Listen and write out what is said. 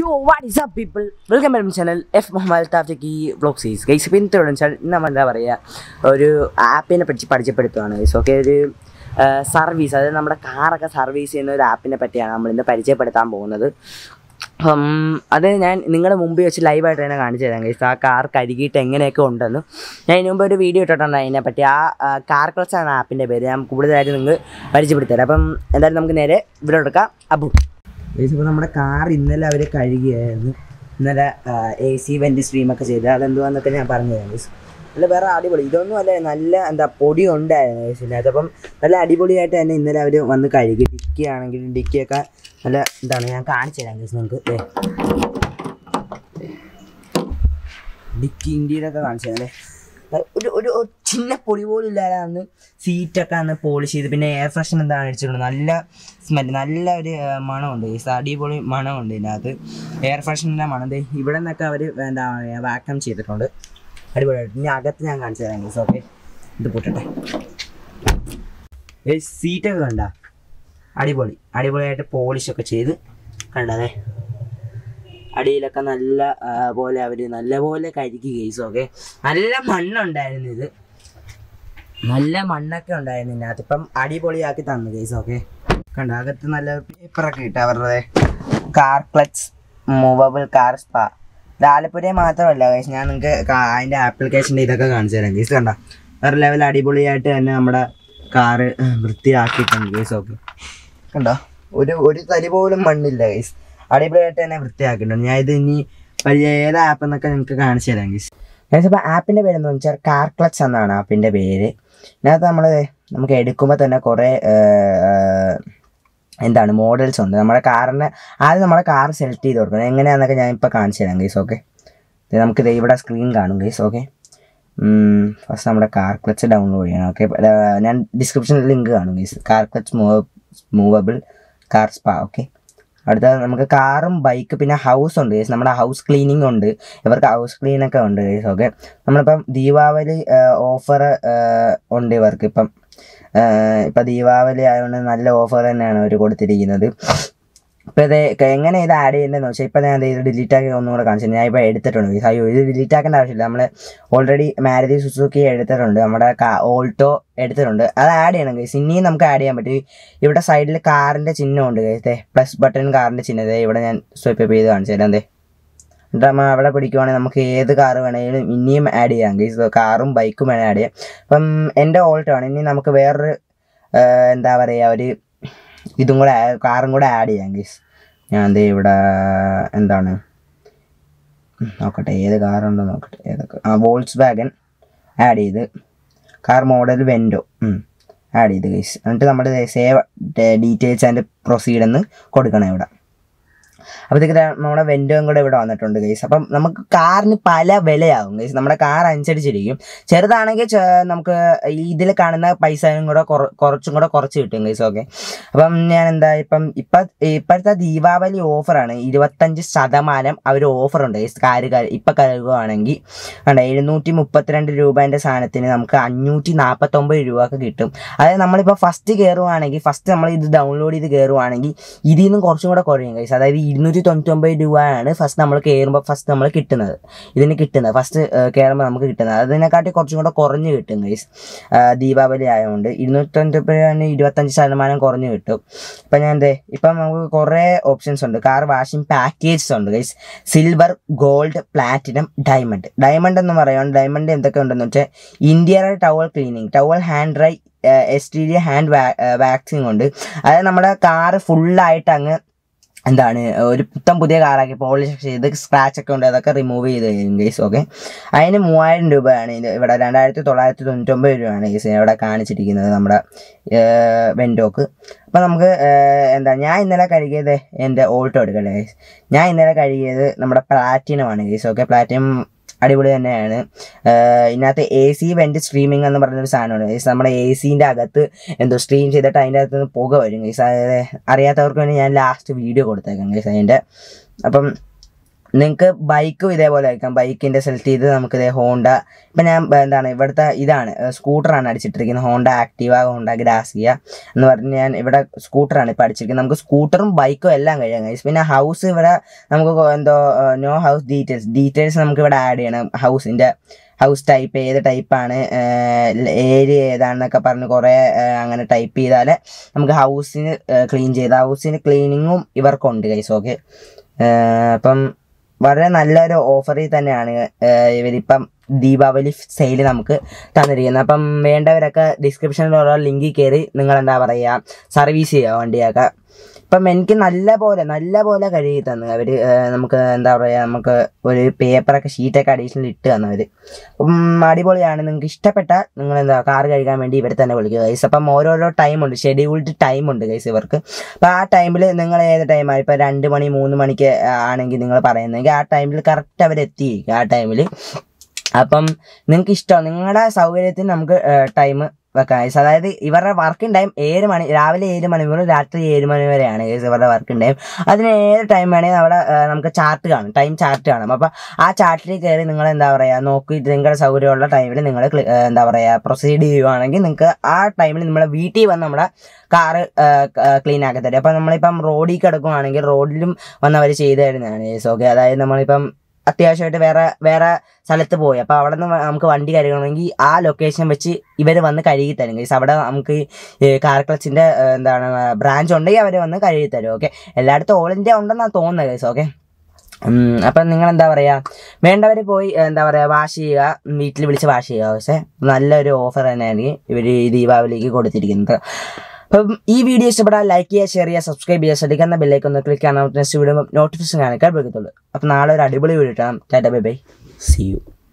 യോ what is up people welcome back channel F Muhammad താഫ്റ്റക്കി vlog സീസ് ഗൈസ് ഇപ്പോൾ ഇന്നത്തെ വെച്ചാൽ നമ്മൾ എന്താ പറയുക ഒരു ആപ്പിനെ പറ്റി പരിചയപ്പെടുത്തുകയാണ് ഗൈസ് ഓക്കെ ഒരു സർവീസ് അതായത് നമ്മുടെ കാറൊക്കെ സർവീസ് ചെയ്യുന്ന ഒരു ആപ്പിനെ പറ്റിയാണ് നമ്മൾ ഇന്ന് പരിചയപ്പെടുത്താൻ പോകുന്നത് അപ്പം അത് ഞാൻ നിങ്ങളുടെ മുമ്പിൽ വെച്ച് ലൈവായിട്ട് തന്നെ കാണിച്ചു തരാം ഗൈസ് ആ കാർ കഴുകിയിട്ട് എങ്ങനെയൊക്കെ ഉണ്ടെന്ന് ഞാൻ ഇതിനു മുമ്പ് ഒരു വീഡിയോ ഇട്ടിട്ടുണ്ട് അതിനെപ്പറ്റി ആ കാർ ക്ലച്ച് ആണ് ആപ്പിൻ്റെ പേര് ഞാൻ കൂടുതലായിട്ട് നിങ്ങൾ പരിചയപ്പെടുത്തി തരാം അപ്പം എന്തായാലും നമുക്ക് നേരെ ഇവിടെ എടുക്കാം അബു ഇപ്പോൾ നമ്മുടെ കാർ ഇന്നലെ അവർ കഴുകിയായിരുന്നു ഇന്നലെ എ സി വെൻ്റ് സ്ട്രീമൊക്കെ ചെയ്ത് അതെന്തുവാന്നൊക്കെ ഞാൻ പറഞ്ഞു തരാം ഗൈസ് അല്ല വേറെ അടിപൊളി ഇതൊന്നും അല്ല നല്ല എന്താ പൊടി ഉണ്ടായിരുന്നു ഗൈസിനകത്ത് അപ്പം നല്ല അടിപൊളിയായിട്ട് തന്നെ ഇന്നലെ അവർ വന്ന് കഴുകി ഡിക്കി ആണെങ്കിലും ഡിക്കിയൊക്കെ നല്ല എന്താണ് ഞാൻ കാണിച്ചു തരാം ഗൈസ് നിങ്ങൾക്ക് ദേ. ഡിക്കി ഇന്ത്യയിലൊക്കെ കാണിച്ചു തരാം അല്ലേ ഒരു ഒരു ഒരു ചിന്ന പൊടി പോലും ഇല്ലാതെ അന്ന് സീറ്റൊക്കെ അന്ന് പോളിഷ് ചെയ്ത് പിന്നെ എയർ ഫ്രഷൻ എന്താണ് അടിച്ചിട്ടുണ്ട് നല്ല സ്മെല്ല് നല്ല ഒരു ആ, മണമുണ്ട് ഈ അടിപൊളി മണമുണ്ട് ഇതിനകത്ത് എയർ ഫ്രഷനിൻ്റെ മണം ദേ ഇവിടെ നിന്നൊക്കെ അവർ എന്താ പറയുക വാക്കം ചെയ്തിട്ടുണ്ട് അടിപൊളിയായിട്ട് ഇനി അകത്ത് ഞാൻ കാണിച്ചു തരാം ഗൈസ് ഓക്കെ ഇത് പൊട്ടട്ടെ സീറ്റൊക്കെ കണ്ട അടിപൊളി അടിപൊളിയായിട്ട് പോളിഷൊക്കെ ചെയ്ത് കണ്ടതേ അടിയിലൊക്കെ നല്ല ആ, പോലെ അവർ നല്ല പോലെ കരുക്കി കേസ് ഓക്കെ നല്ല മണ്ണുണ്ടായിരുന്നു ഇത് നല്ല മണ്ണൊക്കെ ഉണ്ടായിരുന്നു ഇതിനകത്ത് ഇപ്പം അടിപൊളിയാക്കി തന്നു കേസ് ഓക്കെ കണ്ട അകത്ത് നല്ല പേപ്പറൊക്കെ ഇട്ട് അവരുടെ car clutch movable car spa ഇത് ആലപ്പുഴ മാത്രമല്ല കേസ് ഞാൻ നിങ്ങൾക്ക് അതിൻ്റെ ആപ്ലിക്കേഷൻ്റെ ഇതൊക്കെ കാണിച്ചു തരാം കേസ് കണ്ട വേറെ ലെവൽ അടിപൊളിയായിട്ട് തന്നെ നമ്മുടെ കാറ് വൃത്തിയാക്കിയിട്ടുണ്ട് കേസ് ഓക്കെ കണ്ടോ ഒരു ഒരു തരി പോലും മണ്ണില്ല ഗൈസ് അടിപൊളിയായിട്ട് തന്നെ വൃത്തിയാക്കിയിട്ടുണ്ട് ഞാൻ ഇത് ഇനി വലിയ ഏത് ആപ്പ് എന്നൊക്കെ നിങ്ങൾക്ക് കാണിച്ചു തരാം ഗൈസ് ഗൈസ് അപ്പോൾ ആപ്പിൻ്റെ പേര് എന്ന് വെച്ചാൽ കാർ ക്ലച്ച് എന്നാണ് ആപ്പിൻ്റെ പേര് ഇതിനകത്ത് നമ്മൾ നമുക്ക് എടുക്കുമ്പോൾ തന്നെ കുറേ എന്താണ് മോഡൽസ് ഉണ്ട് നമ്മുടെ കാറിന് ആദ്യം നമ്മുടെ കാർ സെലക്ട് ചെയ്ത് കൊടുക്കണം എങ്ങനെയാണെന്നൊക്കെ ഞാൻ ഇപ്പോൾ കാണിച്ചു തരാം ഗൈസ് ഓക്കെ നമുക്ക് ദേ ഇവിടെ സ്ക്രീൻ കാണും ഗൈസ് ഓക്കെ ഫസ്റ്റ് നമ്മുടെ കാർ ക്ലച്ച് ഡൗൺലോഡ് ചെയ്യണം ഓക്കെ ഞാൻ ഡിസ്ക്രിപ്ഷനിൽ ലിങ്ക് കാണും guys car clutch move movable car spa okay അടുത്ത നമുക്ക് കാറും ബൈക്ക് പിന്നെ ഹൗസ് ഉണ്ട് ഗൈസ് നമ്മുടെ ഹൗസ് ക്ലീനിങ് ഉണ്ട് ഇവർക്ക് ഹൗസ് ക്ലീനൊക്കെ ഉണ്ട് ഗൈസ് ഓക്കെ നമ്മളിപ്പം ദീപാവലി ഓഫർ ഉണ്ട് ഇവർക്ക് ഇപ്പം ഇപ്പം ദീപാവലി ആയതുകൊണ്ട് നല്ല ഓഫർ തന്നെയാണ് അവർ കൊടുത്തിരിക്കുന്നത് ഇപ്പം ഇത് ക- എങ്ങനെ ഇത് ആഡ് ചെയ്യേണ്ടതെന്ന് വെച്ചാൽ ഇപ്പം ഞാൻ ദേ ഇത് ഡിലീറ്റ് ആക്കി ഒന്നും കൂടെ കാണിച്ചു ഞാൻ ഇപ്പോൾ എടുത്തിട്ടുണ്ട് guys. അയ്യോ ഇത് ഡിലീറ്റ് ആക്കേണ്ട ആവശ്യമില്ല നമ്മൾ ഓൾറെഡി മാരുതി സുസുക്കി എടുത്തിട്ടുണ്ട് നമ്മുടെ ഓൾട്ടോ എടുത്തിട്ടുണ്ട് അത് ആഡ് ചെയ്യണം ഗൈസ് ഇനിയും നമുക്ക് ആഡ് ചെയ്യാൻ പറ്റും ഇവിടെ സൈഡിൽ കാറിൻ്റെ ചിഹ്നമുണ്ട് ഗൈസ് പ്ലസ് ബട്ടൺ കാറിൻ്റെ ചിഹ്നം ദേ ഇവിടെ ഞാൻ സ്വൈപ്പ് ചെയ്ത് കാണിച്ചു തരാം ദേ എന്നിട്ട് നമ്മൾ അവിടെ പിടിക്കുവാണെങ്കിൽ നമുക്ക് ഏത് കാറ് വേണമെങ്കിലും ഇനിയും ആഡ് ചെയ്യാം ഗൈസ് കാറും ബൈക്കും വേണേൽ ആഡ് ചെയ്യാം അപ്പം എൻ്റെ ഓൾട്ടോ ആണ് ഇനി നമുക്ക് വേറൊരു ആ, എന്താ പറയുക ഒരു ഇതും കൂടെ ആ- കാറും കൂടെ ആഡ് ചെയ്യാം ഗൈസ് ഞാൻ ദേ ഇവിടെ എന്താണ് ഉം, നോക്കട്ടെ ഏത് കാറുണ്ടോ നോക്കട്ടെ ഏതൊക്കെ ആ വോൾസ് വാഗൻ ആഡ് ചെയ്ത് കാർ മോഡൽ വെൻഡോ ആഡ് ചെയ്ത് ഗൈസ് എന്നിട്ട് നമ്മൾ സേവ് ഡീറ്റെയിൽസ് ആൻഡ് പ്രൊസീഡ് എന്ന് കൊടുക്കണം ഇവിടെ അപ്പോഴത്തേക്ക് നമ്മുടെ വെൻഡോയും കൂടെ ഇവിടെ വന്നിട്ടുണ്ട് ഗൈസ് അപ്പം നമുക്ക് കാറിന് പല വിലയാകും ഗൈസ് നമ്മുടെ കാർ അനുസരിച്ചിരിക്കും ചെറുതാണെങ്കിൽ ചെ- നമുക്ക് ഇതിൽ കാണുന്ന പൈസയും കൂടെ കുറ- കുറച്ചും കൂടെ കുറച്ച് കിട്ടും ഗൈസ് ഓക്കെ അപ്പം ഞാൻ എന്താ ഇപ്പം ഇപ്പം ഇപ്പോഴത്തെ ദീപാവലി ഓഫറാണ് ഇരുപത്തഞ്ച് ശതമാനം അവർ ഓഫറുണ്ട് ഗൈസ് കാര് ക- ഇപ്പം കഴുകുകയാണെങ്കിൽ കണ്ട എഴുന്നൂറ്റി മുപ്പത്തിരണ്ട് രൂപേൻ്റെ സാധനത്തിന് നമുക്ക് അഞ്ഞൂറ്റി നാൽപ്പത്തൊമ്പത് രൂപക്ക് കിട്ടും അതായത് നമ്മളിപ്പോൾ ഫസ്റ്റ് കയറുവാണെങ്കിൽ ഫസ്റ്റ് നമ്മൾ ഇത് ഡൗൺലോഡ് ചെയ്ത് കയറുവാണെങ്കിൽ ഇതിൽ നിന്നും കുറച്ചും കൂടെ കുറയും ഗൈസ് അതായത് ഇരുന്നൂറ്റി തൊണ്ണൂറ്റൊമ്പത് രൂപയാണ് ഫസ്റ്റ് നമ്മൾ കയറുമ്പോൾ ഫസ്റ്റ് നമ്മൾ കിട്ടുന്നത് ഇതിന് കിട്ടുന്നത് ഫസ്റ്റ് കയറുമ്പോൾ നമുക്ക് കിട്ടുന്നത് അതിനെക്കാട്ടി കുറച്ചും കൂടെ കുറഞ്ഞ് കിട്ടും ഗൈസ് ദീപാവലി ആയതുകൊണ്ട് ഇരുന്നൂറ്റി തൊണ്ണൂറ്റൊമ്പത് ഇരുപത്തഞ്ച് ശതമാനം കുറഞ്ഞ് കിട്ടും ഇപ്പം ഞാൻ എന്തേ ഇപ്പം നമുക്ക് കുറേ ഓപ്ഷൻസ് ഉണ്ട് കാർ വാഷിംഗ് പാക്കേജസ് ഉണ്ട് guys silver gold platinum diamond diamond എന്ന് പറയുന്നത് ഡയമണ്ട് എന്തൊക്കെ ഉണ്ടെന്ന് വെച്ചാൽ ഇന്ത്യയുടെ towel cleaning towel hand dry S T D hand waxing ഉണ്ട് അതായത് നമ്മുടെ കാറ് ഫുള്ളായിട്ട് അങ്ങ് എന്താണ് ഒരു പുത്തൻ പുതിയ കാറാക്കി പോളിഷ് ചെയ്ത് സ്ക്രാച്ച് ഒക്കെ ഉണ്ട് അതൊക്കെ റിമൂവ് ചെയ്ത് കഴിയും ഗൈസ് ഓക്കെ അതിന് മൂവായിരം രൂപയാണ് ഇത് ഇവിടെ രണ്ടായിരത്തി തൊള്ളായിരത്തി തൊണ്ണൂറ്റൊമ്പത് രൂപയാണ് ഗൈസ് ഇവിടെ കാണിച്ചിരിക്കുന്നത് നമ്മുടെ വെൻഡോക്ക് അപ്പം നമുക്ക് ഏഹ്, എന്താ ഞാൻ ഇന്നലെ കഴുകിയത് എൻ്റെ ഓൾട്ടോ എടുക്കട്ടെ ഗൈസ് ഞാൻ ഇന്നലെ കഴുകിയത് നമ്മുടെ പ്ലാറ്റിനമാണ് ഗൈസ് ഓക്കെ പ്ലാറ്റിനം അടിപൊളി തന്നെയാണ് ഏഹ്, ഇതിനകത്ത് എ സി വെൻറ്റ് സ്ട്രീമിംഗ് എന്ന് പറയുന്നൊരു സാധനമാണ് ഗൈസ് നമ്മുടെ എ സീൻ്റെ അകത്ത് എന്തോ സ്ട്രീം ചെയ്തിട്ട് അതിൻ്റെ അകത്ത് നിന്ന് പുക വരും ഗൈസ് അതായത് അറിയാത്തവർക്ക് വേണ്ടി ഞാൻ ലാസ്റ്റ് വീഡിയോ കൊടുത്തേക്കാം ഗൈസ് അതിൻ്റെ അപ്പം നിങ്ങൾക്ക് ബൈക്കും ഇതേപോലെ ആയിരിക്കാം ബൈക്കിൻ്റെ സെലക്ട് ചെയ്ത് നമുക്ക് ഇതേ ഹോണ്ട ഇപ്പം ഞാൻ ബ- എന്താണ് ഇവിടുത്തെ ഇതാണ് സ്കൂട്ടറാണ് അടിച്ചിട്ടിരിക്കുന്നത് ഹോണ്ട ആക്റ്റീവ ഹോണ്ട ഗ്രാസിയ എന്ന് പറഞ്ഞ് ഞാൻ ഇവിടെ സ്കൂട്ടറാണ് ഇപ്പോൾ അടിച്ചിരിക്കുന്നത് നമുക്ക് സ്കൂട്ടറും ബൈക്കും എല്ലാം കഴിയാൻ കഴിയും പിന്നെ ഹൗസ് ഇവിടെ നമുക്ക് കൊ- എന്തോ നോ ഹൗസ് ഡീറ്റെയിൽസ് ഡീറ്റെയിൽസ് നമുക്ക് ഇവിടെ ആഡ് ചെയ്യണം ഹൗസിൻ്റെ ഹൗസ് ടൈപ്പ് ഏത് ടൈപ്പാണ് ഏരിയ ഏതാണെന്നൊക്കെ പറഞ്ഞ് കുറേ ഏഹ്, അങ്ങനെ ടൈപ്പ് ചെയ്താൽ നമുക്ക് ഹൗസിന് ക്ലീൻ ചെയ്ത് ഹൗസിന് ക്ലീനിങ്ങും ഇവർക്കുണ്ട് കൈസ് ഓക്കെ അപ്പം വളരെ നല്ലൊരു ഓഫറിൽ തന്നെയാണ് ഏഹ്, ഇവരിപ്പം ദീപാവലി സെയിൽ നമുക്ക് തന്നിരിക്കുന്നത് അപ്പം വേണ്ടവരൊക്കെ ഡിസ്ക്രിപ്ഷനിലുള്ള ലിങ്കിൽ കയറി നിങ്ങൾ എന്താ പറയുക സർവീസ് ചെയ്യുക വണ്ടിയൊക്കെ ഇപ്പം എനിക്ക് നല്ല പോലെ നല്ല പോലെ കഴുകി തന്നു അവർ നമുക്ക് എന്താ പറയുക നമുക്ക് ഒരു പേപ്പറൊക്കെ ഷീറ്റൊക്കെ അഡീഷണൽ ഇട്ട് തന്നവർ അപ്പം അടിപൊളിയാണ് നിങ്ങൾക്ക് ഇഷ്ടപ്പെട്ടാൽ നിങ്ങൾ എന്താ കാർ കഴുകാൻ വേണ്ടി ഇവരെ തന്നെ വിളിക്കുക ഗൈസ് അപ്പം ഓരോരോ ടൈമുണ്ട് ഷെഡ്യൂൾഡ് ടൈമുണ്ട് ഗൈസ് ഇവർക്ക് അപ്പോൾ ആ ടൈമിൽ നിങ്ങൾ ഏത് ടൈമാണ് ഇപ്പോൾ രണ്ട് മണി മൂന്ന് മണിക്ക് ആണെങ്കിൽ നിങ്ങൾ പറയുന്നെങ്കിൽ ആ ടൈമിൽ കറക്റ്റ് അവർ എത്തിയിരിക്കും ആ ടൈമിൽ അപ്പം നിങ്ങൾക്ക് ഇഷ്ടം നിങ്ങളുടെ സൗകര്യത്തിന് നമുക്ക് ടൈം വെക്കാം guys. അതായത് ഇവരുടെ വർക്കിംഗ് ടൈം ഏഴ് മണി രാവിലെ ഏഴ് മണി മുതൽ രാത്രി ഏഴ് മണി വരെയാണ് guys ഇവരുടെ വർക്കിംഗ് ടൈം അതിന് ഏത് ടൈം വേണമെങ്കിൽ അവിടെ ആ, നമുക്ക് ചാർട്ട് കാണും ടൈം ചാർട്ട് കാണും അപ്പോൾ ആ ചാർട്ടിൽ കയറി നിങ്ങൾ എന്താ പറയുക നോക്കിയിട്ട് നിങ്ങളുടെ സൗകര്യമുള്ള ടൈമിൽ നിങ്ങൾ എന്താ പറയുക പ്രൊസീഡ് ചെയ്യുവാണെങ്കിൽ നിങ്ങൾക്ക് ആ ടൈമിൽ നമ്മളെ വീട്ടിൽ വന്ന് നമ്മുടെ കാറ് ക്ലീൻ ആക്കി തരും അപ്പം നമ്മളിപ്പം റോഡിൽ കിടക്കുവാണെങ്കിൽ റോഡിലും വന്ന് അവർ ചെയ്തു തരുന്നതാണ് ഓക്കെ അതായത് നമ്മളിപ്പം അത്യാവശ്യമായിട്ട് വേറെ വേറെ സ്ഥലത്ത് പോയി അപ്പോൾ അവിടെ നിന്ന് നമുക്ക് വണ്ടി കഴുകണമെങ്കിൽ ആ ലൊക്കേഷൻ വെച്ച് ഇവർ വന്ന് കഴുകി തരും ഗൈസ് അവിടെ നമുക്ക് ഈ കാർ ക്ലച്ചിൻ്റെ എന്താണ് ബ്രാഞ്ച് ഉണ്ടെങ്കിൽ അവർ വന്ന് കഴുകി തരും ഓക്കെ എല്ലായിടത്തും ഓൾ ഇന്ത്യ ഉണ്ടെന്നാണ് തോന്നുന്നത് ഗൈസ് ഓക്കെ അപ്പം നിങ്ങൾ എന്താ പറയുക വേണ്ടവർ പോയി എന്താ പറയുക വാഷ് ചെയ്യുക വീട്ടിൽ വിളിച്ച് വാഷ് ചെയ്യുക പക്ഷേ നല്ലൊരു ഓഫർ തന്നെയാണ് ഇവർ ഈ ദീപാവലിക്ക് കൊടുത്തിരിക്കുന്നത് അപ്പം ഈ വീഡിയോ ഇഷ്ടപ്പെട്ടാൽ ലൈക്ക് ചെയ്യുക ഷെയർ ചെയ്യുക സബ്സ്ക്രൈബ് ചെയ്യുക ശ്രദ്ധിക്കുന്ന ബെല്ലേക്ക് ഒന്ന് ക്ലിക്ക് ചെയ്യണം നെക്സ്റ്റ് വീഡിയോ നോട്ടിഫിക്കേഷൻ കാണിക്കാൻ പറ്റത്തുള്ളൂ അപ്പം നാളെ ഒരു അടിപൊളി വീഡിയോ ഇട്ടാം tata bye bye see U